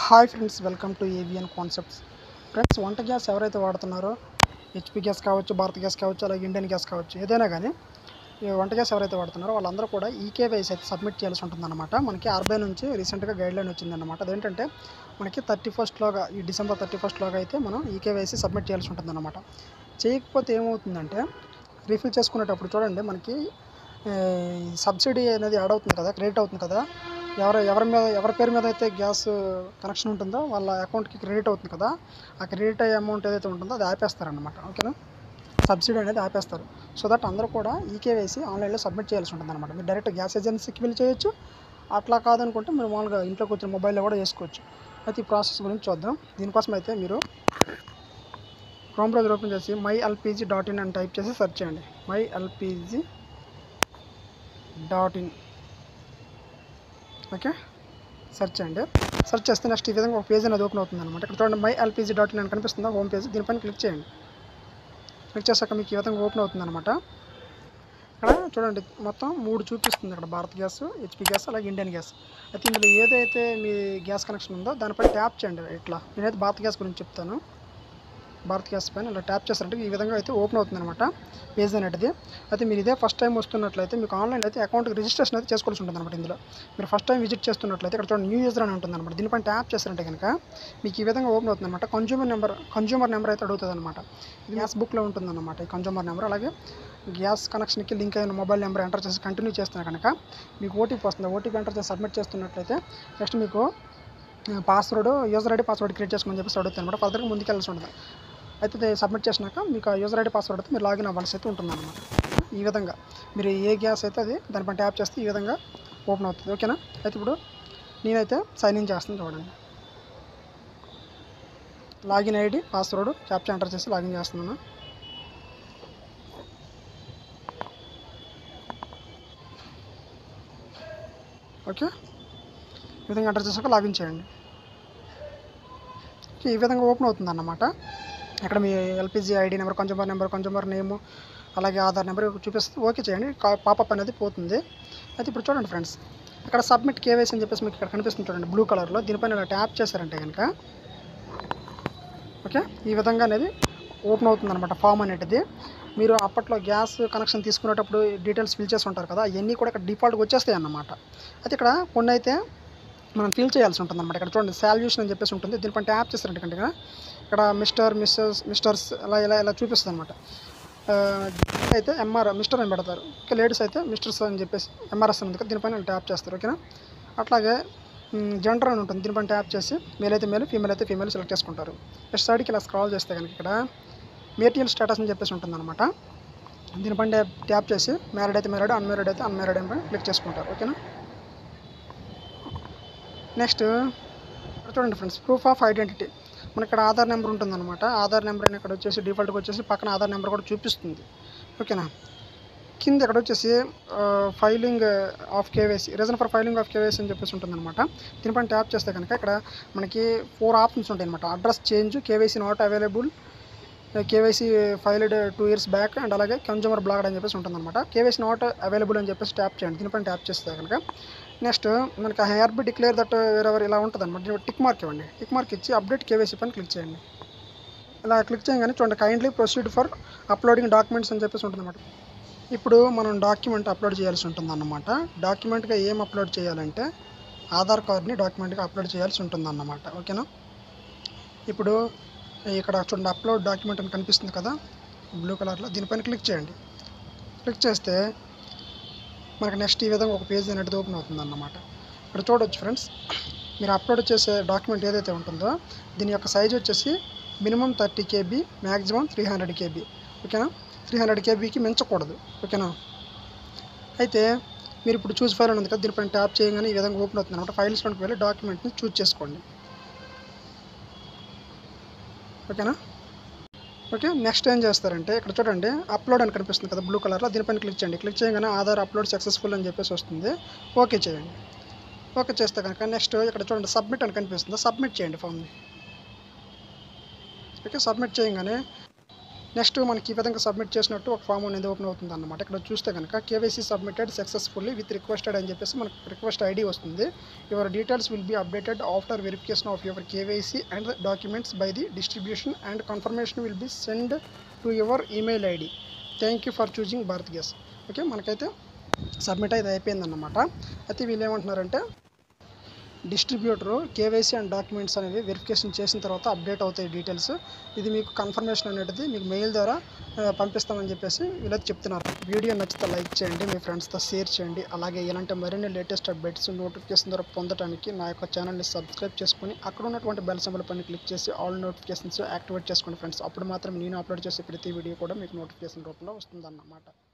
hi friends welcome to AVN concepts friends వంట gas ఎవరైతే వాడుతున్నారో హెచ్పి గ్యాస్ కావచ్చు భారత్ గ్యాస్ కావచ్చు అలాగే ఇండియన్ గ్యాస్ కావచ్చు ఏదైనా కానీ ఈ వంట గ్యాస్ ఎవరైతే వాడుతున్నారో వాళ్ళందరూ కూడా ఈకేవైస్ అయితే సబ్మిట్ చేయాల్సి ఉంటుందన్నమాట మనకి ఆర్బై నుంచి రీసెంట్గా గైడ్ లైన్ వచ్చిందన్నమాట అదేంటంటే మనకి థర్టీ ఫస్ట్లోగా ఈ డిసెంబర్ థర్టీ ఫస్ట్లోగా అయితే మనం ఈకేవైసీ సబ్మిట్ చేయాల్సి ఉంటుందన్నమాట చేయకపోతే ఏమవుతుందంటే రీఫిల్ చేసుకునేటప్పుడు చూడండి మనకి ఏ, సబ్సిడీ అనేది యాడ్ అవుతుంది కదా క్రెడిట్ అవుతుంది కదా ఎవరు ఎవరి మీద ఎవరి పేరు మీద అయితే గ్యాస్ కనెక్షన్ ఉంటుందో వాళ్ళ అకౌంట్కి క్రెడిట్ అవుతుంది కదా ఆ క్రెడిట్ అయ్యే అమౌంట్ ఏదైతే ఉంటుందో అది ఆపేస్తారనమాట ఓకేనా సబ్సిడీ అనేది ఆపేస్తారు సో దట్ అందరూ కూడా ఈకేవైసీ ఆన్లైన్లో సబ్మిట్ చేయాల్సి ఉంటుంది అనమాట మీరు డైరెక్ట్ గ్యాస్ ఏజెన్సీకి వెళ్ళి చేయొచ్చు అట్లా కాదనుకుంటే మీరు మామూలుగా ఇంట్లోకి వచ్చిన మొబైల్లో కూడా చేసుకోవచ్చు అయితే ఈ ప్రాసెస్ గురించి చూద్దాం దీనికోసం అయితే మీరు క్రోమ్ బ్రౌజర్ ఓపెన్ చేసి మై ఎల్పిజి డాట్ ఇన్ అని టైప్ చేసి సెర్చ్ చేయండి my LPG dot in okay search చేయండి సెర్చ్ చేస్తే నెక్స్ట్ ఈ విధంగా ఒక పేజ్ అనేది ఓపెన్ అవుతుంది అనమాట ఇక్కడ చూడండి మై ఎల్పిజి డాట్ ఇన్ అని కనిపిస్తుందా హోమ్ పేజ్ దీనిపైన క్లిక్ చేయండి క్లిక్ చేశాక మీకు ఈ విధంగా ఓపెన్ అవుతుంది అనమాట ఇక్కడ చూడండి మొత్తం మూడు చూపిస్తుంది ఇక్కడ భారత్ గ్యాస్ హెచ్పి గ్యాస్ అలాగే ఇండియన్ గ్యాస్ అయితే ఇందులో ఏదైతే మీ గ్యాస్ కనెక్షన్ ఉందో దానిపై ట్యాప్ చేయండి ఇట్లా నేనైతే భారత్ గ్యాస్ గురించి చెప్తాను భారత్ గ్యాస్ పైన ఇలా ట్యాప్ చేస్తారంటే ఈ విధంగా అయితే ఓపెన్ అవుతుంది అనమాట పేజ్ అనేది అయితే మీరు ఇదే ఫస్ట్ టైం వస్తున్నట్లయితే మీకు ఆన్లైన్ అయితే అకౌంట్కి రిజిస్ట్రేషన్ అయితే చేసుకోవాల్సి ఉంటుంది అనమాట ఇందులో మీరు ఫస్ట్ టైం విజిట్ చేస్తున్నట్లయితే ఇక్కడ చూడండి న్యూ యూజర్ అని ఉంటుంది అనమాట దీనిపైన ట్యాప్ చేస్తారంటే కనుక మీకు ఈ విధంగా ఓపెన్ అవుతుంది అనమాట కన్జ్యూమర్ నెంబర్ కన్జ్యూమర్ నెంబర్ అయితే అడుగుతుంది అనమాట ఇది గ్యాస్ బుక్లో ఉంటుంది అనమాట ఈ కన్జ్యూమర్ నెంబర్ అలాగే గ్యాస్ కనెక్షన్కి లింక్ అయిన మొబైల్ నెంబర్ ఎంటర్ చేసి కంటిన్యూ చేస్తున్నా కనుక మీకు ఓటీపీ వస్తుంది ఓటీపీ ఎంటర్ చేసి సబ్మిట్ చేస్తున్నట్లయితే నెక్స్ట్ మీకు password user ID password create చేసుకోమని చెప్పేసి అడుగుతుంది అనమాట ఫర్దర్గా ముందుకెళ్ళాల్సి ఉంటుంది అయితే ఇది సబ్మిట్ చేసినాక మీకు ఆ యూజర్ ఐడి పాస్వర్డ్ అయితే మీరు లాగిన్ అవ్వాల్సి అయితే ఉంటుందన్నమాట ఈ విధంగా మీరు ఏ గ్యాస్ అయితే అది దానిపైన ట్యాప్ చేస్తే ఈ విధంగా ఓపెన్ అవుతుంది ఓకేనా అయితే ఇప్పుడు నేనైతే సైన్ ఇన్ చేస్తాను చూడండి login ID password captcha enter చేసి లాగిన్ చేస్తున్నాను ఓకే ఈ విధంగా ఎంటర్ చేసాక లాగిన్ చేయండి ఓకే, ఈ విధంగా ఓపెన్ అవుతుంది అన్నమాట ఇక్కడ మీ LPG ID number consumer number consumer name అలాగే ఆధార్ నెంబర్ చూపిస్తే ఓకే చేయండి పాపప్ అనేది పోతుంది అయితే ఇప్పుడు చూడండి ఫ్రెండ్స్ ఇక్కడ సబ్మిట్ కేవైసీ అని చెప్పేసి మీకు ఇక్కడ కనిపిస్తుంది చూడండి బ్లూ కలర్లో దీనిపైన ఇలా ట్యాప్ చేశారంటే కనుక ఓకే ఈ విధంగా అనేది ఓపెన్ అవుతుంది అనమాట ఫామ్ అనేటిది మీరు అప్పట్లో గ్యాస్ కనెక్షన్ తీసుకునేటప్పుడు డీటెయిల్స్ ఫిల్ చేసి ఉంటారు కదా అవన్నీ కూడా ఇక్కడ డిఫాల్ట్గా వచ్చేస్తాయి అన్నమాట అయితే ఇక్కడ కొన్ని అయితే మనం ఫిల్ చేయాల్సి ఉంటుంది అనమాట ఇక్కడ చూడండి సాల్యూషన్ అని చెప్పేసి ఉంటుంది దీనిపైన ట్యాప్ చేస్తారంటే కనుక ఇక్కడ మిస్టర్ మిస్సెస్ మిస్టర్స్ ఇలా ఇలా ఇలా చూపిస్తుంది అనమాట అయితే ఎంఆర్ మిస్టర్ అని పెడతారు ఇంకా లేడీస్ అయితే మిస్టర్స్ అని చెప్పేసి ఎంఆర్ఎస్ అని ఉంది కదా దీనిపైన ట్యాప్ చేస్తారు ఓకేనా అట్లాగే జెండర్ అని ఉంటుంది దీనిపైన ట్యాప్ చేసి మేల్ అయితే మేల్ ఫీమేల్ అయితే ఫీమేల్ సెలెక్ట్ చేసుకుంటారు నెక్స్ట్ సైడ్కి ఇలా స్క్రాల్ చేస్తే కనుక ఇక్కడ మేరియల్ స్టేటస్ అని చెప్పేసి ఉంటుంది అనమాట దీనిపైన ట్యాప్ చేసి మ్యారీడ్ అయితే మ్యారీడ్ అన్మ్యారీడ్ అయితే అన్మ్యారీడ్ అని క్లిక్ చేసుకుంటారు ఓకేనా నెక్స్ట్ చూడండి ఫ్రెండ్స్ ప్రూఫ్ ఆఫ్ ఐడెంటిటీ మన ఇక్కడ ఆధార్ నెంబర్ ఉంటుందన్నమాట ఆధార్ నెంబర్ అని ఇక్కడ వచ్చేసి డిఫాల్ట్గా వచ్చేసి పక్కన ఆధార్ నెంబర్ కూడా చూపిస్తుంది ఓకేనా కింద ఇక్కడ వచ్చేసి filing of KYC reason for filing of KYC అని చెప్పేసి ఉంటుందన్నమాట దీనిపైన ట్యాప్ చేస్తే కనుక ఇక్కడ మనకి ఫోర్ ఆప్షన్స్ ఉంటాయి అనమాట address change KYC not available KYC filed two years back and అలాగే కన్జ్యూమర్ బ్లాక్డ్ అని చెప్పేసి ఉంటుందన్నమాట కేవైసీ నాట్ అవైలబుల్ అని చెప్పేసి ట్యాప్ చేయండి దీనిపైన ట్యాప్ చేస్తే కనుక నెక్స్ట్ మనకి hereby declare that wherever ఇలా ఉంటుంది అనమాట టిక్ మార్క్ ఇవ్వండి టిక్ మార్క్ ఇచ్చి అప్డేట్ కేవైసీ పైన క్లిక్ చేయండి ఇలా క్లిక్ చేయగానే చూడండి kindly proceed for uploading documents అని చెప్పేసి ఉంటుంది అనమాట ఇప్పుడు మనం డాక్యుమెంట్ అప్లోడ్ చేయాల్సి ఉంటుంది అన్నమాట డాక్యుమెంట్గా ఏం అప్లోడ్ చేయాలంటే ఆధార్ కార్డ్ని డాక్యుమెంట్గా అప్లోడ్ చేయాల్సి ఉంటుంది అన్నమాట ఓకేనా ఇప్పుడు ఇక్కడ చూడండి అప్లోడ్ డాక్యుమెంట్ అని కనిపిస్తుంది కదా బ్లూ కలర్లో దీనిపైన క్లిక్ చేయండి క్లిక్ చేస్తే మనకి నెక్స్ట్ ఈ విధంగా ఒక పేజ్ అనేది ఓపెన్ అవుతుంది అన్నమాట ఇక్కడ చూడొచ్చు ఫ్రెండ్స్ మీరు అప్లోడ్ చేసే డాక్యుమెంట్ ఏదైతే ఉంటుందో దీని యొక్క సైజ్ వచ్చేసి minimum thirty KB maximum three hundred KB ఓకేనా త్రీ హండ్రెడ్ కేబీకి మించకూడదు ఓకేనా అయితే మీరు ఇప్పుడు చూస్ ఫైల్ అని ఉంది కదా దీనిపైన ట్యాప్ చేయగానే ఈ విధంగా ఓపెన్ అవుతుంది అనమాట ఫైల్స్లోకి వెళ్ళి డాక్యుమెంట్ని చూస్ చేసుకోండి ఓకేనా ఓకే నెక్స్ట్ ఏం చేస్తారంటే ఇక్కడ చూడండి అప్లోడ్ అని కనిపిస్తుంది కదా బ్లూ కలర్లో దీనిపైన క్లిక్ చేయండి క్లిక్ చేయగానే ఆధార్ అప్లోడ్ సక్సెస్ఫుల్ అని చెప్పేసి వస్తుంది ఓకే చేయండి ఓకే చేస్తే కనుక నెక్స్ట్ ఇక్కడ చూడండి సబ్మిట్ అని కనిపిస్తుంది సబ్మిట్ చేయండి ఫామ్ని ఓకే సబ్మిట్ చేయగానే నెక్స్ట్ మనకి ఈ విధంగా సబ్మిట్ చేసినట్టు ఒక ఫామ్ అనేది ఓపెన్ అవుతుంది అనమాట ఇక్కడ చూస్తే కనుక KYC submitted successfully with requested అని చెప్పేసి మనకు రిక్వెస్ట్ ఐడి వస్తుంది your details will be updated after verification of your KYC and documents by the distribution and confirmation will be send to your email ID thank you for choosing Bharat gas okay మనకైతే submit అయితే అయిపోయిందన్నమాట అయితే వీళ్ళు ఏమంటున్నారంటే distributor KYC and documents అనేవి verification చేసిన తర్వాత update అవుతాయి డీటెయిల్స్ ఇది మీకు కన్ఫర్మేషన్ అనేది మీకు మెయిల్ ద్వారా ఆ, పంపిస్తామని చెప్పేసి వీళ్ళైతే చెప్తున్నారు వీడియో నచ్చితే లైక్ చేయండి మీ ఫ్రెండ్స్తో షేర్ చేయండి అలాగే ఇలాంటి మరిన్ని లేటెస్ట్ అప్డేట్స్ నోటిఫికేషన్ ద్వారా పొందడానికి నా యొక్క ఛానల్ని సబ్స్క్రైబ్ చేసుకొని అక్కడ ఉన్నటువంటి బెల్ సింబల్ పైన క్లిక్ చేసి ఆల్ నోటిఫికేషన్స్ యాక్టివేట్ చేసుకోండి ఫ్రెండ్స్ అప్పుడు మాత్రం నేను అప్లోడ్ చేసే ప్రతి వీడియో కూడా మీకు నోటిఫికేషన్ రూపంలో వస్తుందన్నమాట